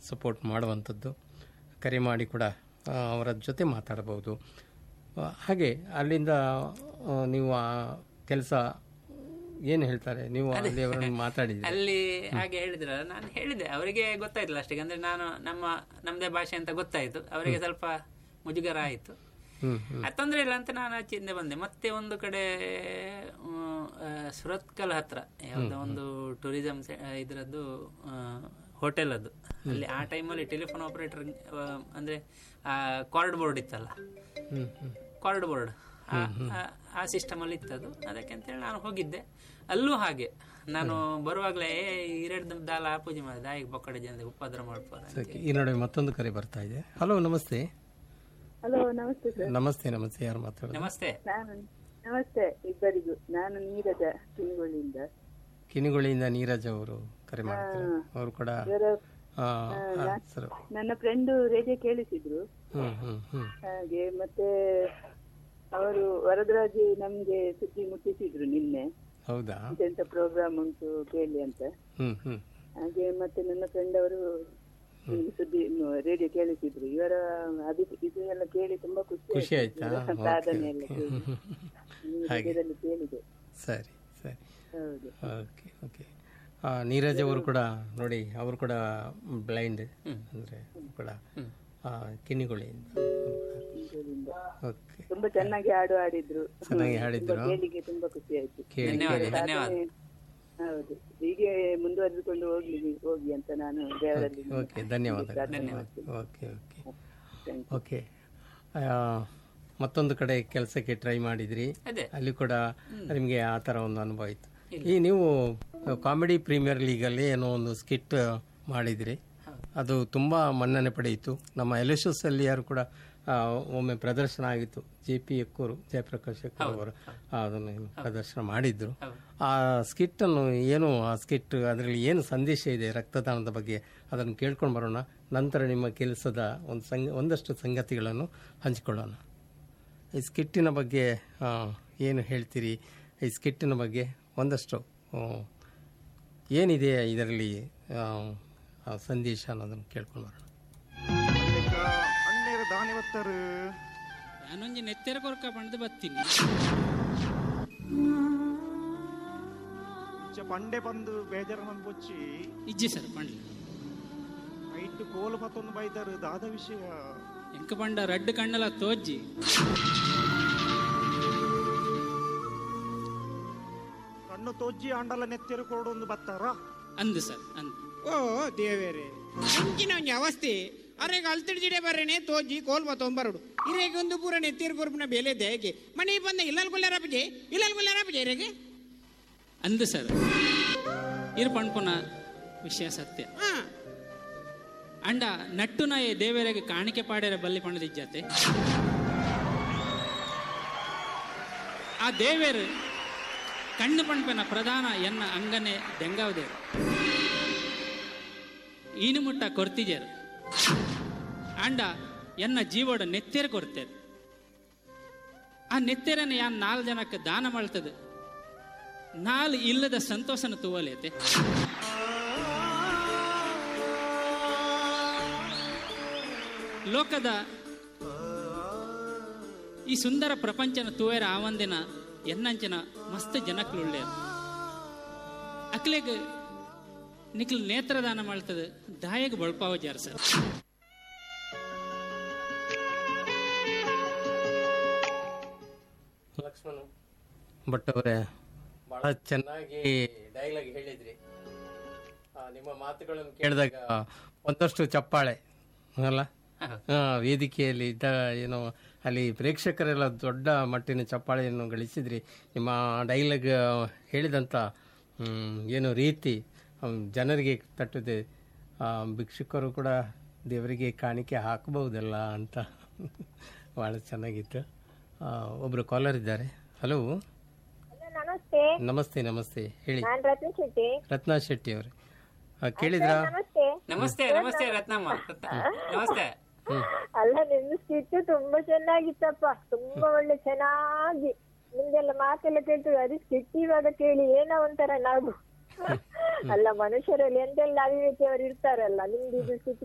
Support ಮಾಡುವಂಥದ್ದು ಕರೆ ಮಾಡಿ ಕೂಡ ಆ, ಅವರ ಜೊತೆ ಮಾತಾಡಬಹುದು ಆ, ಹಾಗೆ ಅಲ್ಲಿಂದ ಆ, ನೀವು ಆ ಕೆಲಸ ಏನು ಹೇಳ್ತಾರೆ ನೀವು ಅಲ್ಲಿ ಅವರನ್ನು ಮಾತಾಡಿದ್ರಿ ಅಲ್ಲಿ ಹಾಗೆ ಹೇಳಿದ್ರಲ್ಲ ನಾನು ಹೇಳಿದೆ ಅವರಿಗೆ ಗೊತ್ತಾಯ್ತಲ್ಲ ಅಷ್ಟೇ ಅಂದ್ರೆ ನಾನು ನಮ್ಮ ನಮ್ದೇ ಭಾಷೆ ಅಂತ ಗೊತ್ತಾಯ್ತು ಅವರಿಗೆ ಸ್ವಲ್ಪ ಮುಜುಗರ ಆಯ್ತು ಹ್ಮ್ ಹ್ಮ್ ಆ ತೊಂದ್ರೆ ಇಲ್ಲ ಅಂತ ನಾನು ಆಚೆಯಿಂದ ಬಂದೆ ಮತ್ತೆ ಒಂದು ಕಡೆ ಮ್, ಆ, ಸುರತ್ಕಲ್ ಹತ್ರ ಯಾವುದೋ ಒಂದು ಟೂರಿಸಂ ಇದರದ್ದು ಹೋಟೆಲ್ ಅದು ಅಲ್ಲಿ ಆ ಟೈಮಲ್ಲಿ ಟೆಲಿಫೋನ್ ಆಪರೇಟರ್ ಅಂದ್ರೆ ಕಾರ್ಡ್ ಬೋರ್ಡ್ ಇತ್ತಲ್ಲ ಹ್ಮ್ ಹ್ಮ್ ಕಾರ್ಡ್ ಬೋರ್ಡ್ ಆ ಸಿಸ್ಟಮ್ ಅಲ್ಲಿ ಇತ್ತದು ಅದಕ್ಕೆ ಅಂತೇಳಿ ನಾನು ಹೋಗಿದ್ದೆ ಅಲ್ಲೂ ಹಾಗೆ ನಾನು ಬರುವಾಗಲೇ ಎರಡು ದಾಲ ಪೂಜೆ ಮಾಡಿದೆ ಆಯ್ಕೆ ಬೊಕ್ಕಡೆ ಜನ ಉಪದ್ರ ಮಾಡ್ಬೋದು ಸರಿ, ಈ ನಡುವೆ ಮತ್ತೊಂದು ಕರೆ ಬರ್ತಾ ಇದೆ ಹಲೋ ನಮಸ್ತೆ ಹಲೋ ನಮಸ್ತೆ ಸರ್ ನಮಸ್ತೆ ನಮಸ್ತೆ ಯಾರು ಮಾತಾಡೋದು ನಮಸ್ತೆ ನಾನು ನಮಸ್ತೆ ಇಬ್ಬರಿಗೂ ನಾನು ನೀರಜ ಕಿಂಗೋಳಿಯಿಂದ ಕಿನಿಗುಳಿಯಿಂದ ನೀರಜ್ ಅವರು ಕರೆ ಮಾಡ್ತಾರೆ ಅವರು ಕೂಡ ಇವರ ಆ, ಆ, ಸರ್ ನನ್ನ ಫ್ರೆಂಡು ರೇಡಿಯೋ ಕೇಳಿಸಿದ್ರು ಹ್ಮ್ ಹ್ಮ್ ಹ್ಮ್ ಹಾಗೆ ಮತ್ತೆ ಅವರು ವರದರಾಜ್ ನಮ್ಗೆ ಸುದ್ದಿ ಮುಟ್ಟಿಸಿದ್ರು ನಿನ್ನೆ ಹೌದಾ ಎಂತೆಂತ ಪ್ರೋಗ್ರಾಮ್ ಉಂಟು ಕೇಳಿ ಅಂತ ಹ್ಮ್ ಹ್ಮ್ ಹಾಗೆ ಮತ್ತೆ ನನ್ನ ಫ್ರೆಂಡ್ ಅವರು ನಿಮ್ಗೆ ಸುದ್ದಿ ರೇಡಿಯೋ ಕೇಳಿಸಿದ್ರು ಇವರ ಅಭಿ ಇದು ಎಲ್ಲ ಕೇಳಿ ತುಂಬಾ ಖುಷಿ ಖುಷಿ ಆಯ್ತು. ಆಯ್ತಾ ಇವರ ಸಾಧನೆ ಎಲ್ಲ ಕೇಳಿ ನೀವು ಹಾಗೆ. ರೇಡಿಯೋದಲ್ಲಿ ಕೇಳಿದೆ ಸರಿ ಸರಿ ಹೌದು ಓಕೆ ಓಕೆ ಆ, ನೀರಜ್ ಅವರು ಕೂಡ ನೋಡಿ ಅವರು ಕೂಡ ಬ್ಲೈಂಡ್ ಅಂದ್ರೆ ಕೂಡ ಆ, ಕಿನಿಗುಳಿಯಿಂದ ಕಿಂಗೋಳಿಯಿಂದ. ಓಕೆ ತುಂಬಾ ಚೆನ್ನಾಗಿ ಹಾಡು ಹಾಡಿದ್ರು ಚೆನ್ನಾಗಿ ಹಾಡಿದ್ರು ತುಂಬಾ ಕೇಳಿಗೆ ತುಂಬಾ ಖುಷಿ ಆಯ್ತು ಕೇಳಿ ಧನ್ಯವಾದ ಕೇಳಿ ಧನ್ಯವಾದ ಹೌದು ಹೀಗೆ ಮುಂದುವರೆದುಕೊಂಡು ಹೋಗ್ಲಿ ಹೋಗಿ ಅಂತ ನಾನು ದೇವರಲ್ಲಿ ಓಕೆ ಧನ್ಯವಾದ ಪ್ರಾರ್ಥನೆ okay okay okay Thank okay ಆ, ಮತ್ತೊಂದು ಕಡೆ ಕೆಲಸಕ್ಕೆ ಟ್ರೈ ಮಾಡಿದ್ರಿ ಅದೇ ಅಲ್ಲಿ ಕೂಡ ನಿಮಗೆ ಆ ಥರ ಒಂದು ಅನುಭವ ಇತ್ತು ಈ ನೀವು ಕಾಮಿಡಿ ಪ್ರೀಮಿಯರ್ ಲೀಗಲ್ಲಿ ಏನೋ ಒಂದು ಸ್ಕಿಟ್ ಮಾಡಿದ್ರಿ ಅದು ತುಂಬಾ ಮನ್ನಣೆ ಪಡೆಯಿತು ನಮ್ಮ ಎಲೆಶಸ್ ಅಲ್ಲಿ ಯಾರು ಕೂಡ ಆ, ಒಮ್ಮೆ ಪ್ರದರ್ಶನ ಆಗಿತ್ತು ಜೆ ಪಿ ಎಕ್ಕೂರು ಜಯಪ್ರಕಾಶ್ ಎಕ್ಕೂರು ಅವರು ಅದನ್ನು ಪ್ರದರ್ಶನ ಮಾಡಿದ್ರು ಆ ಸ್ಕಿಟ್ ಅನ್ನು ಏನು ಆ ಸ್ಕಿಟ್ ಅದರಲ್ಲಿ ಏನು ಸಂದೇಶ ಇದೆ ರಕ್ತದಾನದ ಬಗ್ಗೆ ಅದನ್ನು ಕೇಳ್ಕೊಂಡು ಬರೋಣ ನಂತರ ನಿಮ್ಮ ಕೆಲಸದ ಒಂದು ಸಂಗ ಒಂದಷ್ಟು ಸಂಗತಿಗಳನ್ನು ಹಂಚಿಕೊಳ್ಳೋಣ ಈ ಸ್ಕಿಟ್ಟಿನ ಬಗ್ಗೆ ಆ, ಏನು ಹೇಳ್ತೀರಿ ಈ ಸ್ಕಿಟ್ಟಿನ ಬಗ್ಗೆ ಒಂದಷ್ಟು ಆ, ಏನಿದೆ ಇದರಲ್ಲಿ ಆ, ಆ ಸಂದೇಶ ಅನ್ನೋದನ್ನು ಕೇಳ್ಕೊಂಡು ಬರೋಣ ಅಣ್ಣೇರ ದಾನಿ ಬತ್ತರು ನಾನೊಂಜಿ ನೆತ್ತೆರ ಕೊರಕ ಪಂಡ್ದು ಬತ್ತೀನಿ ಇಚ್ಚ ಪಂಡೆ ಬಂದು ಬೇಜಾರ ನನ್ ಬೊಚ್ಚಿ ಇಜ್ಜಿ ಸರ್ ಪಂಡ್ಲಿ ಐಟ್ ಕೋಲು ಮತ್ತೊಂದು ಬೈದರು ದಾದ ವಿಷಯ ಎಂಕ ಪಂಡ ರಡ್ಡ್ ಕಣ್ಣಲ ತೋಜ್ಜಿ ಕಣ್ಣು ತೊಜ್ಜಿ ಅಂಡಲ ನೆತ್ತೆರು ಕೊಡೊಂದು ಬತ್ತಾರ ಅಂದು ಸರ್ ಅಂದು ಓ ದೇವೇರೆ ಇಂಚಿನ ಒಂಜಿ ಅವಸ್ಥೆ ಅರೆಗ ಅಲ್ತಿಡ್ಜಿಡೆ ಬರ್ರೇನೆ ತೋಜಿ ಕೋಲ್ ತೊಂಬರಡು ಇರೇಗ ಒಂದು ಪೂರ ನೆತ್ತಿರ್ ಪುರ್ಪುನ ಬೆಲೆ ದೇಗೆ ಮನೆ ಬಂದ ಇಲ್ಲಲ್ ಗುಲ್ಲಾರಪ್ಪಜೆ ಇಲ್ಲಲ್ ಗುಲ್ಲಾರಪ್ಪಜೆ ಇರೇಗೆ ಅಂದು ಸರ್ ಇರು ಪಣ್ಪುನ ವಿಷಯ ಸತ್ಯ ಹಾ ಅಂಡ ನಟ್ಟುನ ಏ ದೇವರಿಗೆ ಕಾಣಿಕೆ ಪಾಡ್ಯರ ಬಲ್ಲಿ ಪಣದಿಜ್ಜತೆ ಆ ದೇವೇರು ಕಣ್ಣು ಪಣ್ಪನ ಪ್ರಧಾನ ಎನ್ನ ಅಂಗನೆ ದೆಂಗಾವದೇರು ಈನು ಮುಟ್ಟ ಕೊರ್ತಿಜೇರು ಅಂಡ ಎನ್ನ ಜೀವೋಡ ನೆತ್ತೆರು ಕೊರ್ತೇರು ಆ ನೆತ್ತೆರನ್ನ ಯಾನ್ ನಾಲ್ ಜನಕ್ಕೆ ದಾನ ಮಾಡ್ತದೆ ನಾಲ್ ಇಲ್ಲದ ಸಂತೋಷನ ತೂವಲೇತೆ ಲೋಕದ ಈ ಸುಂದರ ಪ್ರಪಂಚನ ತೂವೇರ ಆವಂದಿನ ಎನ್ನಂಚಿನ ಮಸ್ತ್ ಜನಕ್ಲುಳ್ಳೆ ಅಕ್ಲೆಗ್ ನಿಕ್ಲು ನೇತ್ರದಾನ ಮಾಡ್ತದೆ ದಾಯಗ್ ಬಳ್ಪಾವ ಜಾರ ಸರ್ ಲಕ್ಷ್ಮಣ್ ಭಟ್ ಅವರೇ ಬಹಳ ಚೆನ್ನಾಗಿ ಡೈಲಾಗ್ ಹೇಳಿದ್ರಿ ಆ, ನಿಮ್ಮ ಮಾತುಗಳನ್ನು ಕೇಳಿದಾಗ ಒಂದಷ್ಟು ಚಪ್ಪಾಳೆ ಅಲ್ಲ ಆ, ವೇದಿಕೆಯಲ್ಲಿ ಇದ್ದ ಏನೋ ಅಲ್ಲಿ ಪ್ರೇಕ್ಷಕರೆಲ್ಲ ದೊಡ್ಡ ಮಟ್ಟಿನ ಚಪ್ಪಾಳೆಯನ್ನು ಗಳಿಸಿದ್ರಿ ನಿಮ್ಮ ಡೈಲಾಗ್ ಹೇಳಿದಂಥ ಹ್ಮ್, ಏನು ರೀತಿ ಹ್ಮ್, ಜನರಿಗೆ ತಟ್ಟುತ್ತೆ ಆ, ಭಿಕ್ಷುಕರು ಕೂಡ ದೇವರಿಗೆ ಕಾಣಿಕೆ ಹಾಕಬಹುದಲ್ಲ ಅಂತ ಭಾಳ ಚೆನ್ನಾಗಿತ್ತು ಆ, ಒಬ್ರು ಕಾಲರ್ ಇದ್ದಾರೆ ಹಲೋ ನಮಸ್ತೆ ನಮಸ್ತೆ ನಮಸ್ತೆ ಹೇಳಿ ನಾನ್ ರತ್ನ ಶೆಟ್ಟಿ ರತ್ನಾ ಶೆಟ್ಟಿ ಅವರೇ ಕೇಳಿದ್ರಾ ನಮಸ್ತೆ ನಮಸ್ತೆ ನಮಸ್ತೆ ರತ್ನಮ್ಮ ರತ್ನ. ನಮಸ್ತೆ ಅಲ್ಲ ನಿಮ್ ಸ್ಕಿಟ್ ತುಂಬಾ ಚೆನ್ನಾಗಿತ್ತಪ್ಪ ತುಂಬಾ ಒಳ್ಳೆ ಚೆನ್ನಾಗಿ ನಿಮ್ದೆಲ್ಲ ಮಾತೆಲ್ಲ ಕೇಳ್ತೀವಿ ಅದು ಸ್ಕಿಟ್ ಇವಾಗ ಕೇಳಿ ಏನೋ ಒಂಥರ ನಾವು ಅಲ್ಲ ಮನುಷ್ಯರಲ್ಲಿ ಎಂತೆಲ್ಲ ಅವಿವೇಕಿಯವರು ಇರ್ತಾರಲ್ಲ ನಿಮ್ದು ಇದು ಸ್ಕಿಟ್